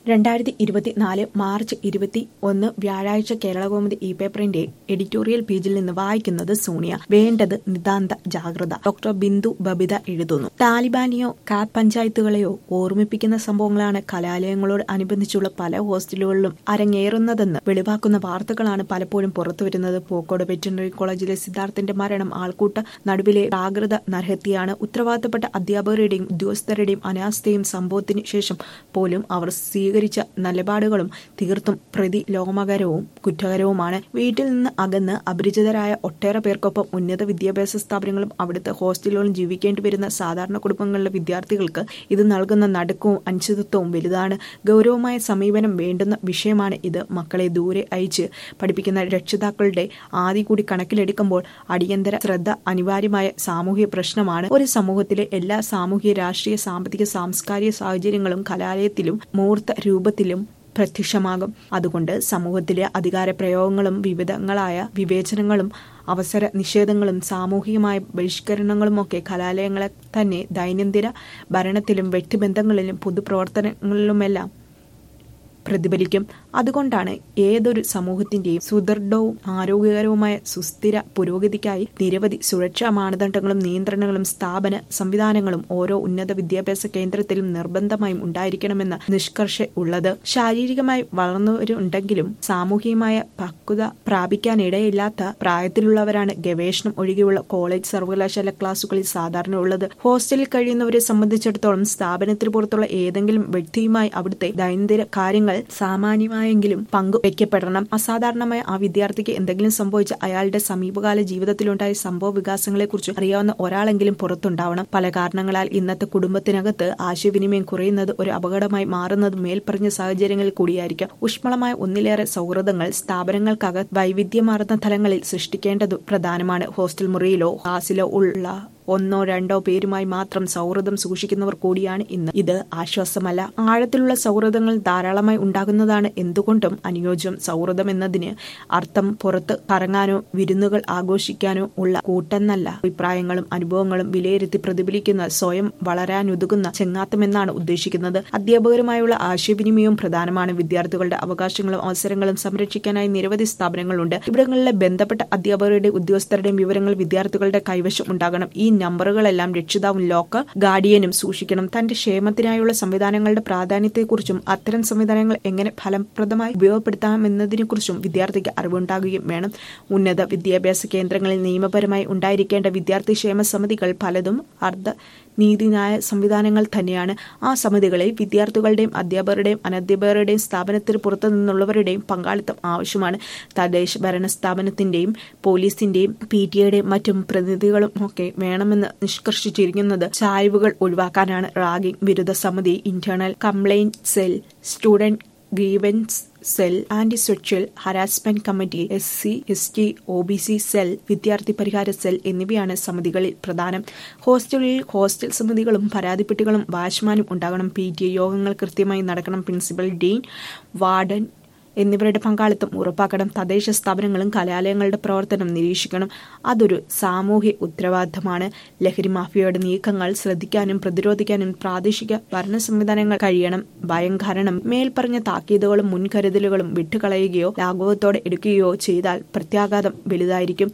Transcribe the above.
രണ്ടായിരത്തി ഇരുപത്തിനാല് മാർച്ച് ഇരുപത്തി ഒന്ന് വ്യാഴാഴ്ച കേരളകൗമുദി ഇ പേപ്പറിന്റെ എഡിറ്റോറിയൽ പേജിൽ നിന്ന് വായിക്കുന്നത് സോണിയ വേണ്ടത് നിതാന്ത ജാഗ്രത ഡോക്ടർ ബിന്ദു ബബിത എഴുതുന്നു താലിബാനെയോ കാപ് പഞ്ചായത്തുകളെയോ ഓർമ്മിപ്പിക്കുന്ന സംഭവങ്ങളാണ് കലാലയങ്ങളോട് അനുബന്ധിച്ചുള്ള പല ഹോസ്റ്റലുകളിലും അരങ്ങേറുന്നതെന്ന് വെളിവാക്കുന്ന വാർത്തകളാണ് പലപ്പോഴും പുറത്തുവരുന്നത് പൂക്കോട് വെറ്റിനറി കോളേജിലെ സിദ്ധാർത്ഥന്റെ മരണം ആൾക്കൂട്ട നടുവിലെ ജാഗ്രത നരഹത്യയാണ് ഉത്തരവാദിത്തപ്പെട്ട അധ്യാപകരുടെയും ഉദ്യോഗസ്ഥരുടെയും അനാസ്ഥയും സംഭവത്തിന് ശേഷം പോലും അവർ സ്വീകരിച്ച നിലപാടുകളും തീർത്തും പ്രതിലോമകരവും കുറ്റകരവുമാണ് വീട്ടിൽ നിന്ന് അകന്ന് അപരിചിതരായ ഒട്ടേറെ പേർക്കൊപ്പം ഉന്നത വിദ്യാഭ്യാസ സ്ഥാപനങ്ങളും അവിടുത്തെ ഹോസ്റ്റലുകളും ജീവിക്കേണ്ടി വരുന്ന സാധാരണ കുടുംബങ്ങളിലെ വിദ്യാർത്ഥികൾക്ക് ഇത് നൽകുന്ന നടുക്കവും അനിശ്ചിതത്വവും വലുതാണ് ഗൗരവമായ സമീപനം വേണ്ടുന്ന വിഷയമാണ് ഇത് മക്കളെ ദൂരെ അയച്ച് പഠിപ്പിക്കുന്ന രക്ഷിതാക്കളുടെ ആദ്യ കൂടി കണക്കിലെടുക്കുമ്പോൾ അടിയന്തര ശ്രദ്ധ അനിവാര്യമായ സാമൂഹിക പ്രശ്നമാണ് ഒരു സമൂഹത്തിലെ എല്ലാ സാമൂഹിക രാഷ്ട്രീയ സാമ്പത്തിക സാംസ്കാരിക സാഹചര്യങ്ങളും കലാലയത്തിലും മൂർത്ത രൂപത്തിലും പ്രത്യക്ഷമാകും അതുകൊണ്ട് സമൂഹത്തിലെ അധികാര പ്രയോഗങ്ങളും വിവിധങ്ങളായ വിവേചനങ്ങളും അവസര നിഷേധങ്ങളും സാമൂഹികമായ ബഹിഷ്കരണങ്ങളുമൊക്കെ കലാലയങ്ങളെ തന്നെ ദൈനംദിന ഭരണത്തിലും വ്യക്തിബന്ധങ്ങളിലും പൊതുപ്രവർത്തനങ്ങളിലുമെല്ലാം പ്രതിഫലിക്കും അതുകൊണ്ടാണ് ഏതൊരു സമൂഹത്തിന്റെയും സുദൃഢവും ആരോഗ്യകരവുമായ സുസ്ഥിര പുരോഗതിക്കായി നിരവധി സുരക്ഷാ മാനദണ്ഡങ്ങളും നിയന്ത്രണങ്ങളും സ്ഥാപന സംവിധാനങ്ങളും ഓരോ ഉന്നത വിദ്യാഭ്യാസ കേന്ദ്രത്തിലും നിർബന്ധമായും ഉണ്ടായിരിക്കണമെന്ന നിഷ്കർഷ ഉള്ളത് ശാരീരികമായി വളർന്നവരുണ്ടെങ്കിലും സാമൂഹികമായ പക്വത പ്രാപിക്കാനിടയില്ലാത്ത പ്രായത്തിലുള്ളവരാണ് ഗവേഷണം ഒഴികെയുള്ള കോളേജ് സർവകലാശാല ക്ലാസുകളിൽ സാധാരണ ഉള്ളത് ഹോസ്റ്റലിൽ കഴിയുന്നവരെ സംബന്ധിച്ചിടത്തോളം സ്ഥാപനത്തിന് പുറത്തുള്ള ഏതെങ്കിലും വ്യക്തിയുമായി അവിടുത്തെ ദൈനംദിന കാര്യങ്ങൾ സാമാന്യമായെങ്കിലും പങ്കുവെക്കപ്പെടണം അസാധാരണമായ ആ വിദ്യാർത്ഥിക്ക് എന്തെങ്കിലും സംഭവിച്ച അയാളുടെ സമീപകാല ജീവിതത്തിലുണ്ടായ സംഭവ വികാസങ്ങളെക്കുറിച്ച് അറിയാവുന്ന ഒരാളെങ്കിലും പുറത്തുണ്ടാവണം പല കാരണങ്ങളാൽ ഇന്നത്തെ കുടുംബത്തിനകത്ത് ആശയവിനിമയം കുറയുന്നത് ഒരു അപകടമായി മാറുന്നത് മേൽപ്പറഞ്ഞ സാഹചര്യങ്ങളിൽ കൂടിയായിരിക്കാം ഊഷ്മളമായ ഒന്നിലേറെ സൗഹൃദങ്ങൾ സ്ഥാപനങ്ങൾക്കകത്ത് വൈവിധ്യമാർന്ന തലങ്ങളിൽ സൃഷ്ടിക്കേണ്ടത് പ്രധാനമാണ് ഹോസ്റ്റൽ മുറിയിലോ ക്ലാസ്സിലോ ഉള്ള ഒന്നോ രണ്ടോ പേരുമായി മാത്രം സൗഹൃദം സൂക്ഷിക്കുന്നവർ കൂടിയാണ് ഇന്ന് ഇത് ആശ്വാസമല്ല ആഴത്തിലുള്ള സൗഹൃദങ്ങൾ ധാരാളമായി ഉണ്ടാകുന്നതാണ് എന്തുകൊണ്ടും അനുയോജ്യം സൗഹൃദം എന്നതിന് അർത്ഥം പുറത്ത് കറങ്ങാനോ വിരുന്നുകൾ ആഘോഷിക്കാനോ ഉള്ള കൂട്ടെന്നല്ല അഭിപ്രായങ്ങളും അനുഭവങ്ങളും വിലയിരുത്തി പ്രതിഫലിക്കുന്ന സ്വയം വളരാനുതകുന്ന ചെങ്ങാത്തമെന്നാണ് ഉദ്ദേശിക്കുന്നത് അധ്യാപകരുമായുള്ള ആശയവിനിമയവും പ്രധാനമാണ് വിദ്യാർത്ഥികളുടെ അവകാശങ്ങളും അവസരങ്ങളും സംരക്ഷിക്കാനായി നിരവധി സ്ഥാപനങ്ങളുണ്ട് ഇവിടങ്ങളിലെ ബന്ധപ്പെട്ട അധ്യാപകരുടെ ഉദ്യോഗസ്ഥരുടെയും വിവരങ്ങൾ വിദ്യാർത്ഥികളുടെ കൈവശം ഉണ്ടാകണം ഈ നമ്പറുകളെല്ലാം രക്ഷിതാവും ലോക്കർ ഗാർഡിയനും സൂക്ഷിക്കണം തന്റെ ക്ഷേമത്തിനായുള്ള സംവിധാനങ്ങളുടെ പ്രാധാന്യത്തെക്കുറിച്ചും അത്തരം സംവിധാനങ്ങൾ എങ്ങനെ ഫലപ്രദമായി ഉപയോഗപ്പെടുത്താമെന്നതിനെക്കുറിച്ചും വിദ്യാർത്ഥിക്ക് അറിവുണ്ടാകുകയും വേണം ഉന്നത വിദ്യാഭ്യാസ കേന്ദ്രങ്ങളിൽ നിയമപരമായി ഉണ്ടായിരിക്കേണ്ട വിദ്യാർത്ഥി ക്ഷേമ സമിതികൾ പലതും അർദ്ധ നീതിന്യായ സംവിധാനങ്ങൾ തന്നെയാണ് ആ സമിതികളിൽ വിദ്യാർത്ഥികളുടെയും അധ്യാപകരുടെയും അനധ്യാപകരുടെയും സ്ഥാപനത്തിന് പുറത്തു നിന്നുള്ളവരുടെയും പങ്കാളിത്തം ആവശ്യമാണ് തദ്ദേശ ഭരണ സ്ഥാപനത്തിന്റെയും പോലീസിന്റെയും പി ടി എയുടെയും മറ്റും പ്രതിനിധികളും ഒക്കെ വേണമെന്ന് നിഷ്കർഷിച്ചിരിക്കുന്നത് ചായ്വുകൾ ഒഴിവാക്കാനാണ് റാഗിംഗ് വിരുദ്ധ സമിതി internal complaint cell student grievance cell anti sexual harassment committee S C S T O B C cell വിദ്യാർത്ഥി പരിഹാര സെൽ എന്നിവയാണ് സമിതികളിൽ പ്രധാനം ഹോസ്റ്റലിൽ ഹോസ്റ്റൽ സമിതികളും പരാതിപ്പെട്ടികളും വാച്ച്മാനും ഉണ്ടാകണം പി ടി എ യോഗങ്ങൾ കൃത്യമായി നടക്കണം പ്രിൻസിപ്പൽ ഡീൻ വാർഡൻ എന്നിവരുടെ പങ്കാളിത്തം ഉറപ്പാക്കണം തദ്ദേശ സ്ഥാപനങ്ങളും കലാലയങ്ങളുടെ പ്രവർത്തനം നിരീക്ഷിക്കണം അതൊരു സാമൂഹ്യ ഉത്തരവാദിത്തമാണ് ലഹരി മാഫിയയുടെ നീക്കങ്ങൾ ശ്രദ്ധിക്കാനും പ്രതിരോധിക്കാനും പ്രാദേശിക ഭരണ സംവിധാനങ്ങൾ കഴിയണം ഭയം കാരണം മേൽപ്പറഞ്ഞ താക്കീതുകളും മുൻകരുതലുകളും വിട്ടുകളയുകയോ ലാഘവത്തോടെ എടുക്കുകയോ ചെയ്താൽ പ്രത്യാഘാതം വലുതായിരിക്കും